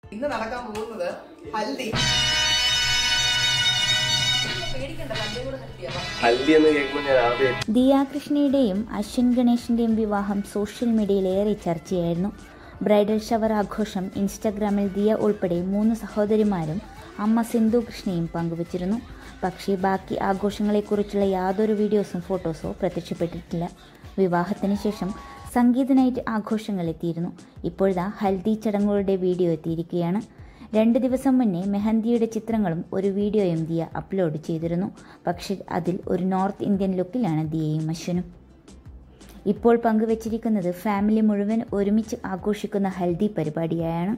ഇന്ന് നടക്കാൻ പോകുന്നത് ഹൽദി പേടിക്കണ്ട തന്റെ കൂടെ ഹൽദിയാവാം ഹൽദി എന്ന് കേൾക്കുമ്പോൾ ഞാൻ ആദ്യം ദിയാകൃഷ്ണയുടെയും അശ്വിൻ ഗണേഷിന്റെയും വിവാഹം സോഷ്യൽ മീഡിയയിൽ ഏറെ ചർച്ചയായിരുന്നു ബ്രൈഡൽ ഷവർ ആഘോഷം ഇൻസ്റ്റഗ്രാമിൽ ദിയ ഉൾപ്പെടെ മൂന്ന് സഹോദരിമാരും അമ്മ സിന്ധു കൃഷ്ണയും പങ്കുവച്ചിരുന്നു പക്ഷേ ബാക്കി ആഘോഷങ്ങളെക്കുറിച്ചുള്ള യാതൊരു വീഡിയോസും ഫോട്ടോസോ പ്രത്യക്ഷപ്പെട്ടിട്ടില്ല വിവാഹത്തിന് ശേഷം സംഗീത നൈറ്റ് ആഘോഷങ്ങൾ എത്തിയിരുന്നു ഇപ്പോഴാ ഹൽദി ചടങ്ങുകളുടെ വീഡിയോ എത്തിയിരിക്കുകയാണ് രണ്ട് ദിവസം മുന്നേ മെഹന്തിയുടെ ചിത്രങ്ങളും ഒരു വീഡിയോയും ദിയ അപ്ലോഡ് ചെയ്തിരുന്നു പക്ഷേ അതിൽ ഒരു നോർത്ത് ഇന്ത്യൻ ലുക്കിലാണ് ദിയയും അശ്വനും ഇപ്പോൾ പങ്കുവച്ചിരിക്കുന്നത് ഫാമിലി മുഴുവൻ ഒരുമിച്ച് ആഘോഷിക്കുന്ന ഹൽദി പരിപാടിയായാണ്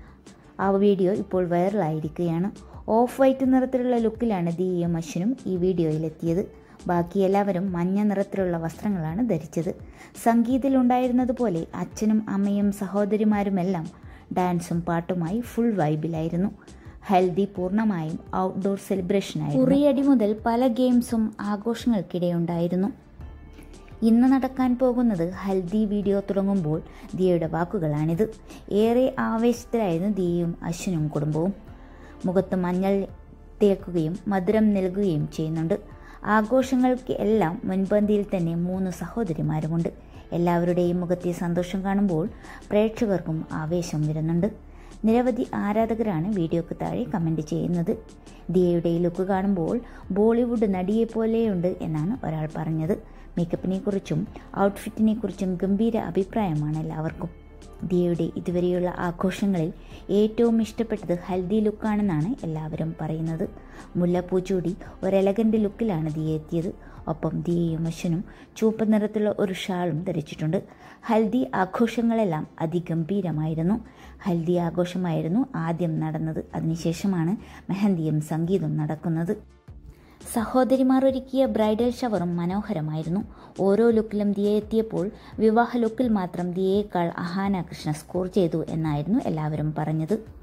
ആ വീഡിയോ ഇപ്പോൾ വൈറലായിരിക്കുകയാണ് ഓഫ് വൈറ്റ് നിറത്തിലുള്ള ലുക്കിലാണ് ദിയയും അശ്വനും ഈ വീഡിയോയിലെത്തിയത് ബാക്കി എല്ലാവരും മഞ്ഞ നിറത്തിലുള്ള വസ്ത്രങ്ങളാണ് ധരിച്ചത് സംഗീതത്തിലുണ്ടായിരുന്നതുപോലെ അച്ഛനും അമ്മയും സഹോദരിമാരുമെല്ലാം ഡാൻസും പാട്ടുമായി ഫുൾ വൈബിലായിരുന്നു ഹൽദി പൂർണ്ണമായും ഔട്ട്ഡോർ സെലിബ്രേഷനായിരുന്നു ഉറിയടി മുതൽ പല ഗെയിംസും ആഘോഷങ്ങൾക്കിടെയുണ്ടായിരുന്നു ഇന്ന് നടക്കാൻ പോകുന്നത് ഹൽദി വീഡിയോ തുടങ്ങുമ്പോൾ ദിയയുടെ വാക്കുകളാണിത് ഏറെ ആവേശത്തിലായിരുന്നു ദിയയും അശ്വിനും കുടുംബവും മുഖത്ത് മഞ്ഞൾ തേക്കുകയും മധുരം നൽകുകയും ചെയ്യുന്നുണ്ട് ആഘോഷങ്ങൾക്ക് എല്ലാം മുൻപന്തിയിൽ തന്നെ മൂന്ന് സഹോദരിമാരുമുണ്ട് എല്ലാവരുടെയും മുഖത്തെ സന്തോഷം കാണുമ്പോൾ പ്രേക്ഷകർക്കും ആവേശം വരുന്നുണ്ട് നിരവധി ആരാധകരാണ് വീഡിയോക്ക് താഴെ കമൻറ്റ് ചെയ്യുന്നത് ദിയയുടെ ഈ ലുക്ക് കാണുമ്പോൾ ബോളിവുഡ് നടിയെ പോലെയുണ്ട് എന്നാണ് ഒരാൾ പറഞ്ഞത് മേക്കപ്പിനെ കുറിച്ചും ഔട്ട്ഫിറ്റിനെ കുറിച്ചും ഗംഭീര അഭിപ്രായമാണ് എല്ലാവർക്കും ദിയയുടെ ഇതുവരെയുള്ള ആഘോഷങ്ങളിൽ ഏറ്റവും ഇഷ്ടപ്പെട്ടത് ഹൽദി ലുക്കാണെന്നാണ് എല്ലാവരും പറയുന്നത് മുല്ലപ്പൂ ചൂടി ഒരു എലഗൻ്റ് ലുക്കിലാണ് ദിയ എത്തിയത് ഒപ്പം ദിയയും അശ്വനും ചുവപ്പ് നിറത്തിലുള്ള ഒരു ഷാളും ധരിച്ചിട്ടുണ്ട് ഹൽദി ആഘോഷങ്ങളെല്ലാം അതിഗംഭീരമായിരുന്നു ഹൽദി ആഘോഷമായിരുന്നു ആദ്യം നടന്നത് അതിനുശേഷമാണ് മെഹന്തിയും സംഗീതവും നടക്കുന്നത് സഹോദരിമാർ ഒരുക്കിയ ബ്രൈഡൽ ഷവറും മനോഹരമായിരുന്നു ഓരോ ലുക്കിലും ദിയ എത്തിയപ്പോൾ വിവാഹ ലുക്കിൽ മാത്രം ദിയയേക്കാൾ അഹാന കൃഷ്ണ സ്കോർ ചെയ്തു എന്നായിരുന്നു എല്ലാവരും പറഞ്ഞത്